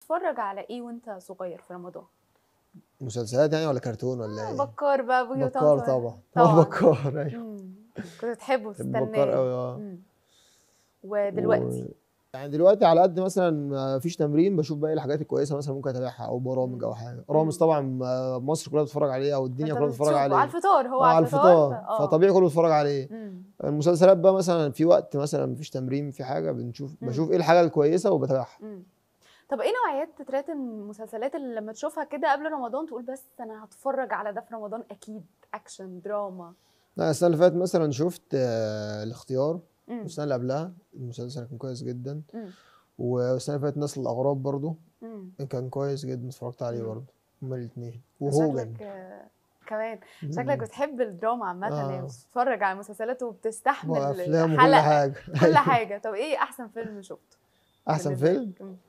تتفرج على ايه وانت صغير في رمضان مسلسلات يعني ولا كرتون ولا ايه؟ بكار بقى ابوي بكار وطنطا طبعا طبعا هو بكار ايوه مم. كنت تحبه بحب بكار تستناه قوي اه مم. ودلوقتي و... يعني دلوقتي على قد مثلا ما فيش تمرين بشوف باقي الحاجات الكويسه مثلا ممكن اتابعها او برامج مم. او حاجه رامز طبعا آه، مصر كلها بتتفرج عليه او الدنيا انت كلها بتتفرج بتشوفه عليه على الفطار هو آه، على الفطار ف- اه فطبيعي كله بيتفرج عليه مم. المسلسلات بقى مثلا في وقت مثلا مفيش تمرين في حاجه بنشوف مم. بشوف ايه الحاجه الكويسه وبتابعها مم. طب ايه نوعيات تترات المسلسلات اللي لما تشوفها كده قبل رمضان تقول بس انا هتفرج على ده في رمضان اكيد اكشن دراما لا السنه اللي فاتت مثلا شفت آه، الاختيار مم. والسنه اللي قبلها المسلسل كان كويس جدا مم. والسنه اللي فاتت نسل الاغراب برضو مم. كان كويس جدا اتفرجت عليه مم. برضو هما الاثنين وهوجن شكلك آه، كمان مم. شكلك بتحب الدراما عامة يعني آه. بتتفرج على مسلسلات وبتستحمل وافلام وكل حلقة حاجه كل أيوة. حاجة طب ايه أحسن فيلم شفته؟ احسن بالنسبة فيلم لك؟ مم.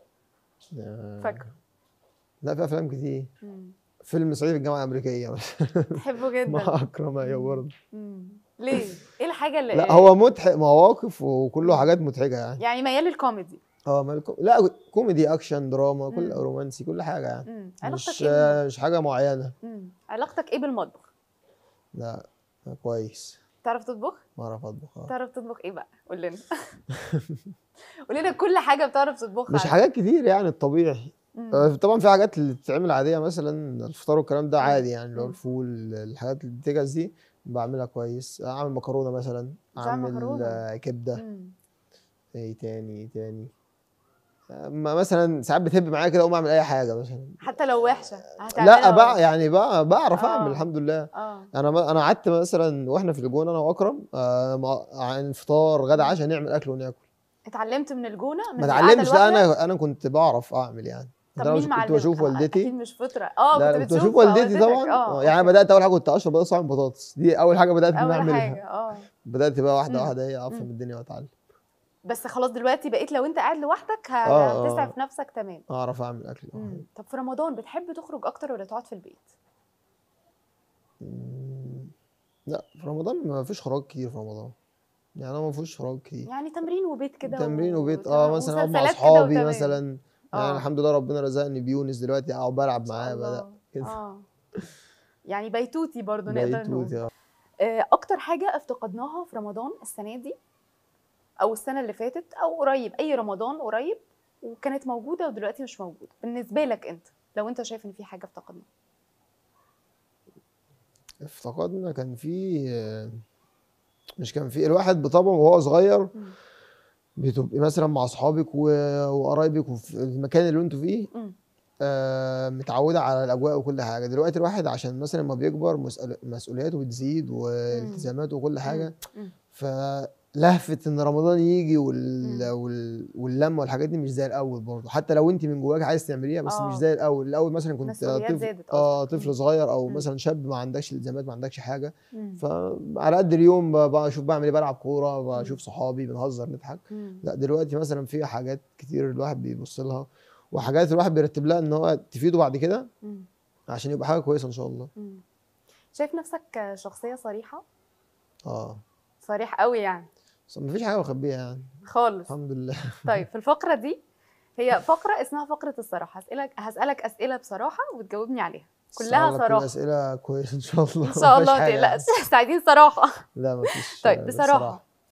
آه، فاكره لا في افلام كتير مم. فيلم صعيدي في الجامعه الامريكيه بتحبه جدا مع اكرم ايوه برضه مم. ليه؟ ايه الحاجة اللي لا هو مضحك مواقف وكله حاجات مضحكه يعني يعني ميال للكوميدي اه مالكم لا كوميدي اكشن دراما كل مم. رومانسي كل حاجه يعني مم. علاقتك مش ايه بالمطبخ؟ مش حاجه معينه مم. علاقتك ايه بالمطبخ؟ لا كويس تعرف تطبخ؟ ما اعرف اطبخ اه تعرف تطبخ ايه بقى؟ قول لنا قول لنا كل حاجة بتعرف تطبخها مش حاجات كتير يعني الطبيعي مم. آه، طبعا في حاجات اللي بتتعمل عاديه مثلا الفطار والكلام ده مم. عادي يعني اللي هو مم. الفول الحاجات اللي بتجهز دي بعملها كويس اعمل مكرونه مثلا بتعمل اعمل مكرونة؟ آه، كبده مم. ايه تاني إيه تاني اما مثلا ساعات بتهب معايا كده اقوم اعمل اي حاجه مثلا حتى لو وحشة هتعملها لا بقى برضه. يعني بقى بعرف آه. اعمل الحمد لله اه انا ما انا قعدت مثلا واحنا في الجونه انا واكرم آه مع- عن فطار غدا عشاء نعمل اكل وناكل اتعلمت من الجونة من ما القعدة اتعلمتش لا لوحدك؟ انا انا كنت بعرف اعمل يعني طب انا مين كنت معلمك؟ بشوف أنا والدتي اكيد مش فطرة اه لا كنت كنت بتشوف بشوف والدتي والدتك؟ طبعا اه آه، يعني أوكي. بدات اول حاجه كنت اشرب بطاطس واعمل بطاطس دي اول حاجه بدات ان اول اعملها حاجة اه بدات بقى واحده مم. واحده ايه افهم مم. الدنيا واتعلم بس خلاص دلوقتي بقيت لو انت قاعد لوحدك ه- آه، آه. هتسعف نفسك تمام اعرف اعمل اكل مم. طب في رمضان بتحب تخرج اكتر ولا تقعد في البيت مم. لا في رمضان ما فيش خروج كتير في رمضان يعني انا ما فيش خروج كتير يعني تمرين وبيت كده تمرين وبيت وتمام. اه مثلا اقعد مع ومسلسلات كده اصحابي وتمام. مثلا يعني آه. الحمد لله ربنا رزقني بيونس دلوقتي اقعد بلعب ما شاء معاه بدا الله. كده اه يعني بيتوتي برضو نقدر نقول بيتوتي اه آه، اكتر حاجه افتقدناها في رمضان السنه دي او السنه اللي فاتت او قريب اي رمضان قريب وكانت موجوده ودلوقتي مش موجوده بالنسبه لك انت لو انت شايف ان في حاجه افتقدناها افتقدنا كان في آه، مش كان في الواحد بطبعه وهو صغير مم. بتبقي مثلا مع اصحابك و- وقرايبك وفي المكان اللي انتوا فيه مم. آه، متعوده على الاجواء وكل حاجه دلوقتي الواحد عشان مثلا لما بيكبر مسؤول- مسؤولياته بتزيد والتزاماته وكل حاجه مم. فلهفه ان رمضان يجي وال... مم. وال... واللمه والحاجات دي مش زي الاول برضه حتى لو انت من جواك عايز تعمليها بس آه. مش زي الاول الاول مثلا كنت مسؤوليات طفل زادت اه قصدك. مم. طفل صغير او مم. مثلا شاب ما عندكش التزامات ما عندكش حاجه مم. فعلى قد اليوم ب- بشوف بعمل ايه بلعب كوره بشوف صحابي بنهزر نضحك مم. لا دلوقتي مثلا في حاجات كتير الواحد بيبص لها وحاجات الواحد بيرتب لها ان هو تفيده بعد كده مم. عشان يبقى حاجه كويسه ان شاء الله مم. شايف نفسك شخصيه صريحه اه صريح قوي يعني بس مفيش حاجه مخبيها يعني خالص الحمد لله طيب في الفقره دي هي فقره اسمها فقره الصراحه هسالك هسالك اسئله بصراحه وتجاوبني عليها كلها بس على كل صراحه اسئله كويسه ان شاء الله ان شاء مفيش الله حاجة تقلقش عايزين صراحه يعني. لا مفيش طيب لا، بصراحه